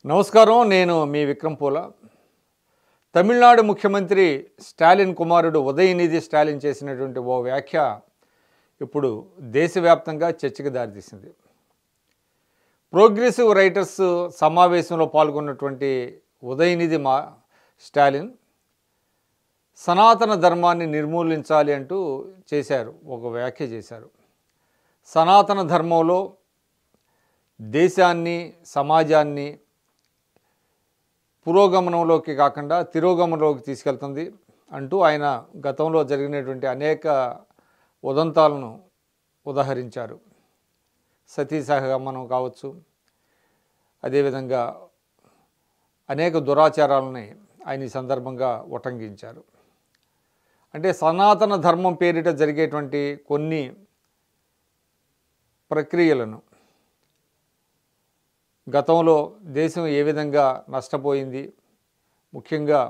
నమస్కారం నేను మీ విక్రమ్ పూల తమిళనాడు ముఖ్యమంత్రి స్టాలిన్ కుమారుడు ఉదయనిధి స్టాలిన్ చేసినటువంటి ఓ వ్యాఖ్య ఇప్పుడు దేశవ్యాప్తంగా చర్చకు దారితీసింది ప్రోగ్రెసివ్ రైటర్స్ సమావేశంలో పాల్గొన్నటువంటి ఉదయనిధి మా స్టాలిన్ సనాతన ధర్మాన్ని నిర్మూలించాలి అంటూ చేశారు ఒక వ్యాఖ్య చేశారు సనాతన ధర్మంలో దేశాన్ని సమాజాన్ని పురోగమనంలోకి కాకుండా తిరోగమనంలోకి తీసుకెళ్తుంది అంటూ ఆయన గతంలో జరిగినటువంటి అనేక ఉదంతాలను ఉదహరించారు సతీ సహగమనం కావచ్చు అదేవిధంగా అనేక దురాచారాలని ఆయన ఈ సందర్భంగా ఉటంకించారు అంటే సనాతన ధర్మం పేరిట జరిగేటువంటి కొన్ని ప్రక్రియలను గతంలో దేశం ఏ విధంగా నష్టపోయింది ముఖ్యంగా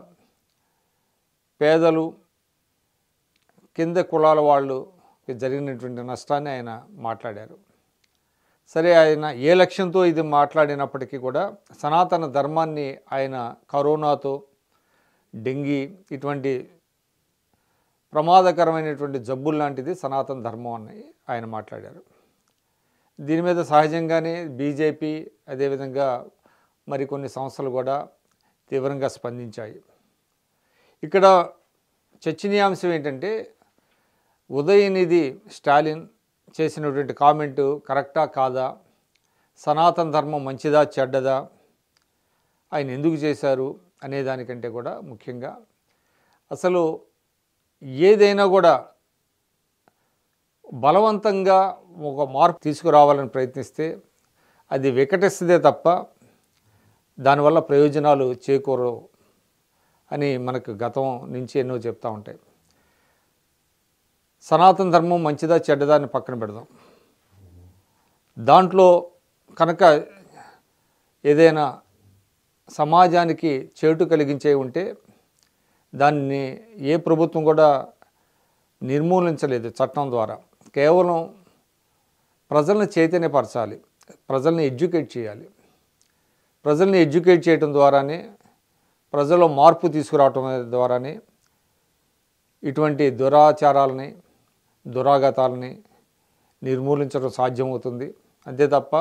పేదలు కింద కులాల వాళ్ళు జరిగినటువంటి నష్టాన్ని ఆయన మాట్లాడారు సరే ఆయన ఏ లక్ష్యంతో ఇది మాట్లాడినప్పటికీ కూడా సనాతన ధర్మాన్ని ఆయన కరోనాతో డెంగీ ఇటువంటి ప్రమాదకరమైనటువంటి జబ్బులు లాంటిది సనాతన ధర్మం అని ఆయన మాట్లాడారు దీని మీద సహజంగానే బీజేపీ అదేవిధంగా మరికొన్ని సంస్థలు కూడా తీవ్రంగా స్పందించాయి ఇక్కడ చర్చనీయాంశం ఏంటంటే ఉదయనిధి స్టాలిన్ చేసినటువంటి కామెంటు కరెక్టా కాదా సనాతన ధర్మం మంచిదా చెడ్డదా ఆయన ఎందుకు చేశారు అనే దానికంటే కూడా ముఖ్యంగా అసలు ఏదైనా కూడా బలవంతంగా ఒక మార్పు తీసుకురావాలని ప్రయత్నిస్తే అది వికటిస్తుందే తప్ప దానివల్ల ప్రయోజనాలు చేకూరవు అని మనకు గతం నుంచి ఎన్నో చెప్తూ ఉంటాయి సనాతన ధర్మం మంచిదా చెడ్డదా అని పక్కన పెడదాం దాంట్లో కనుక ఏదైనా సమాజానికి చేటు కలిగించే ఉంటే దాన్ని ఏ ప్రభుత్వం కూడా నిర్మూలించలేదు చట్టం ద్వారా కేవలం ప్రజల్ని చైతన్యపరచాలి ప్రజల్ని ఎడ్యుకేట్ చేయాలి ప్రజల్ని ఎడ్యుకేట్ చేయటం ద్వారానే ప్రజల్లో మార్పు తీసుకురావటం ద్వారానే ఇటువంటి దురాచారాలని దురాగతాలని నిర్మూలించడం సాధ్యమవుతుంది అంతే తప్ప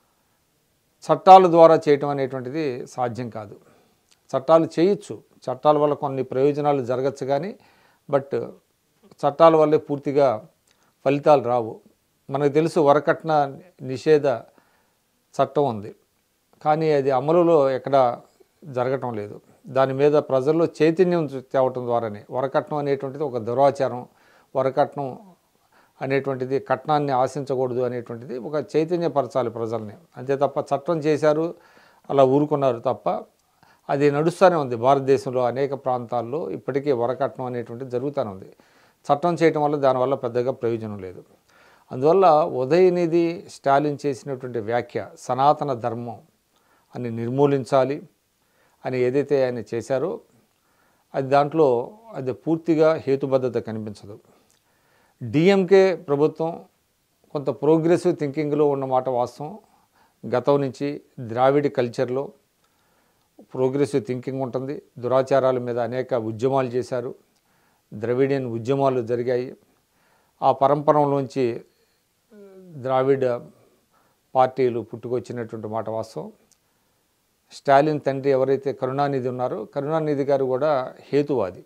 చట్టాల ద్వారా చేయటం అనేటువంటిది సాధ్యం కాదు చట్టాలు చేయొచ్చు చట్టాల వల్ల కొన్ని ప్రయోజనాలు జరగచ్చు కానీ బట్ చట్టాల వల్లే పూర్తిగా ఫలితాలు రావు మనకు తెలుసు వరకట్న నిషేధ చట్టం ఉంది కానీ అది అమలులో ఎక్కడ జరగటం లేదు దాని మీద ప్రజల్లో చైతన్యం తేవటం ద్వారానే వరకట్నం అనేటువంటిది ఒక దురాచారం వరకట్నం అనేటువంటిది కట్నాన్ని ఆశించకూడదు అనేటువంటిది ఒక చైతన్యపరచాలి ప్రజల్ని అంతే తప్ప చట్టం చేశారు అలా ఊరుకున్నారు తప్ప అది నడుస్తూనే ఉంది భారతదేశంలో అనేక ప్రాంతాల్లో ఇప్పటికీ వరకట్నం అనేటువంటిది జరుగుతూనే ఉంది చట్టం చేయటం వల్ల దానివల్ల పెద్దగా ప్రయోజనం లేదు అందువల్ల ఉదయనిధి స్టాలిన్ చేసినటువంటి వ్యాఖ్య సనాతన ధర్మం అని నిర్మూలించాలి అని ఏదైతే ఆయన చేశారో అది దాంట్లో అది పూర్తిగా హేతుబద్ధత కనిపించదు డిఎంకే ప్రభుత్వం కొంత ప్రోగ్రెసివ్ థింకింగ్లో ఉన్నమాట వాస్తవం గతం నుంచి ద్రావిడి కల్చర్లో ప్రోగ్రెసివ్ థింకింగ్ ఉంటుంది దురాచారాల మీద అనేక ఉద్యమాలు చేశారు ద్రవిడియన్ ఉద్యమాలు జరిగాయి ఆ పరంపరలోంచి ద్రావిడ పార్టీలు పుట్టుకొచ్చినటువంటి మాట వాస్తవం స్టాలిన్ తండ్రి ఎవరైతే కరుణానిధి ఉన్నారో కరుణానిధి గారు కూడా హేతువాది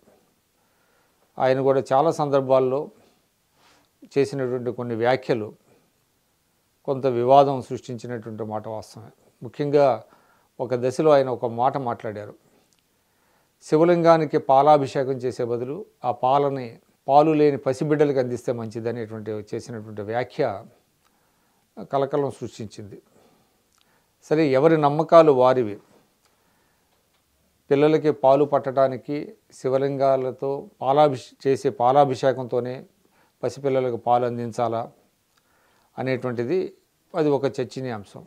ఆయన కూడా చాలా సందర్భాల్లో చేసినటువంటి కొన్ని వ్యాఖ్యలు కొంత వివాదం సృష్టించినటువంటి మాట వాస్తవమే ముఖ్యంగా ఒక దశలో ఆయన ఒక మాట మాట్లాడారు శివలింగానికి పాలాభిషేకం చేసే బదులు ఆ పాలని పాలు లేని పసిబిడ్డలకు అందిస్తే మంచిది అనేటువంటి చేసినటువంటి వ్యాఖ్య కలకలం సృష్టించింది సరే ఎవరి నమ్మకాలు వారివి పిల్లలకి పాలు పట్టడానికి శివలింగాలతో పాలాభిష చేసే పాలాభిషేకంతోనే పసిపిల్లలకు పాలు అందించాలా అనేటువంటిది అది ఒక చర్చనీయాంశం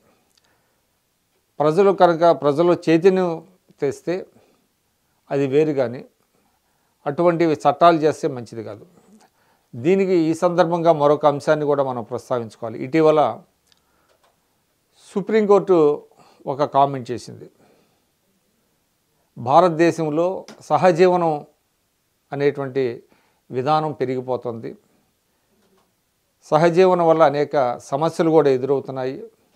ప్రజలు కనుక ప్రజలు చైతన్యం తెస్తే అది వేరు కానీ అటువంటివి చట్టాలు చేస్తే మంచిది కాదు దీనికి ఈ సందర్భంగా మరొక అంశాన్ని కూడా మనం ప్రస్తావించుకోవాలి ఇటీవల సుప్రీంకోర్టు ఒక కామెంట్ చేసింది భారతదేశంలో సహజీవనం అనేటువంటి విధానం పెరిగిపోతుంది సహజీవనం వల్ల అనేక సమస్యలు కూడా ఎదురవుతున్నాయి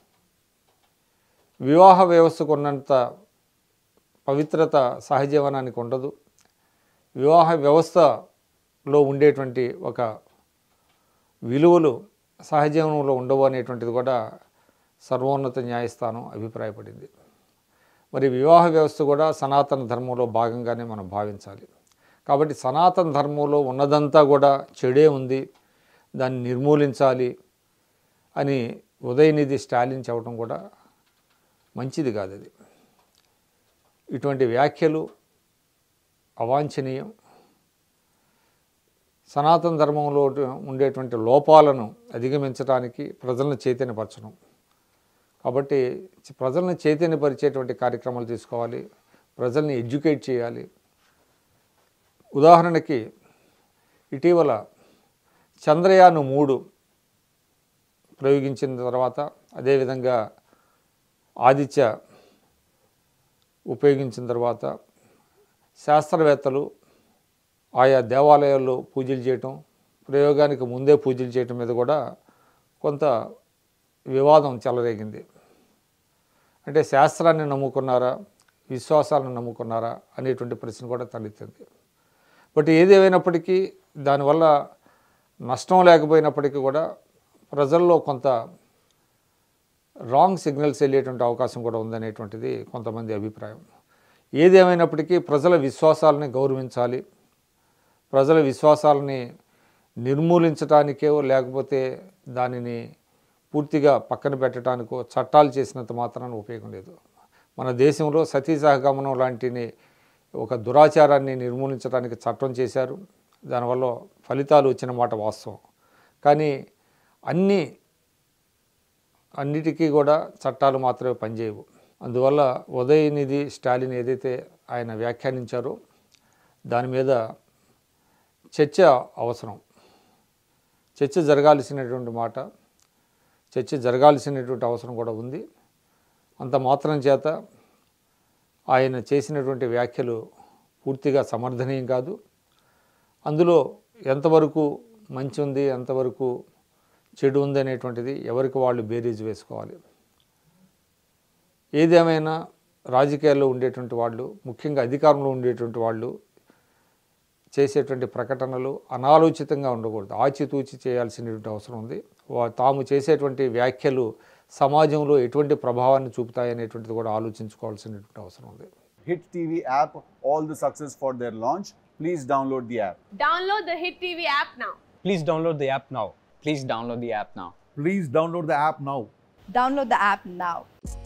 వివాహ వ్యవస్థకు ఉన్నంత పవిత్రత సహజీవనానికి ఉండదు వివాహ వ్యవస్థలో ఉండేటువంటి ఒక విలువలు సహజీవనంలో ఉండవు అనేటువంటిది కూడా సర్వోన్నత న్యాయస్థానం అభిప్రాయపడింది మరి వివాహ వ్యవస్థ కూడా సనాతన ధర్మంలో భాగంగానే మనం భావించాలి కాబట్టి సనాతన ధర్మంలో ఉన్నదంతా కూడా చెడే ఉంది దాన్ని నిర్మూలించాలి అని ఉదయనిధి స్టాలిన్ చెప్పడం కూడా మంచిది కాదు అది ఇటువంటి వ్యాఖ్యలు అవాంఛనీయం సనాతన ధర్మంలో ఉండేటువంటి లోపాలను అధిగమించడానికి ప్రజలను చైతన్యపరచడం కాబట్టి చ- ప్రజలను చైతన్యపరిచేటువంటి కార్యక్రమాలు తీసుకోవాలి ప్రజల్ని ఎడ్యుకేట్ చేయాలి ఉదాహరణకి ఇటీవల చంద్రయాన్ మూడు ప్రయోగించిన తర్వాత అదేవిధంగా ఆదిత్య ఉపయోగించిన తర్వాత శాస్త్రవేత్తలు ఆయా దేవాలయాల్లో పూజలు చేయటం ప్రయోగానికి ముందే పూజలు చేయటం మీద కూడా కొంత వివాదం చెలరేగింది అంటే శాస్త్రాన్ని నమ్ముకున్నారా విశ్వాసాలను నమ్ముకున్నారా అనేటువంటి ప్రశ్న కూడా తలెత్తింది బట్ ఏదేమైనప్పటికీ దానివల్ల నష్టం లేకపోయినప్పటికీ కూడా ప్రజల్లో కొంత రాంగ్ సిగ్నల్స్ వెళ్ళేటువంటి అవకాశం కూడా ఉందనేటువంటిది కొంతమంది అభిప్రాయం ఏదేమైనప్పటికీ ప్రజల విశ్వాసాలని గౌరవించాలి ప్రజల విశ్వాసాలని నిర్మూలించడానికో లేకపోతే దానిని పూర్తిగా పక్కన పెట్టడానికో చట్టాలు చేసినంత మాత్రాన ఉపయోగం లేదు మన దేశంలో సతీ సహగమనం లాంటిని ఒక దురాచారాన్ని నిర్మూలించడానికి చట్టం చేశారు దానివల్ల ఫలితాలు వచ్చిన మాట వాస్తవం కానీ అన్ని అన్నిటికీ కూడా చట్టాలు మాత్రమే పనిచేయవు అందువల్ల ఉదయనిధి స్టాలిన్ ఏదైతే ఆయన వ్యాఖ్యానించారో దాని మీద చర్చ అవసరం చర్చ జరగాల్సినటువంటి మాట చర్చ జరగాల్సినటువంటి అవసరం కూడా ఉంది అంత మాత్రం చేత ఆయన చేసినటువంటి వ్యాఖ్యలు పూర్తిగా సమర్థనీయం కాదు అందులో ఎంతవరకు మంచి ఉంది ఎంతవరకు చెడు ఉంది అనేటువంటిది ఎవరికి వాళ్ళు బేరీజ్ వేసుకోవాలి ఏదేమైనా రాజకీయాల్లో ఉండేటువంటి వాళ్ళు ముఖ్యంగా అధికారంలో ఉండేటువంటి వాళ్ళు చేసేటువంటి ప్రకటనలు అనాలోచితంగా ఉండకూడదు ఆచితూచి చేయాల్సినటువంటి అవసరం ఉంది వా- తాము చేసేటువంటి వ్యాఖ్యలు సమాజంలో ఎటువంటి ప్రభావాన్ని చూపుతాయనేటువంటిది కూడా ఆలోచించుకోవాల్సినటువంటి అవసరం ఉంది Hit TV app, all the success for their launch. Please download the app. Download the Hit TV app now. Please download the app now. Please download the app now. Please download the app now. Download the app now.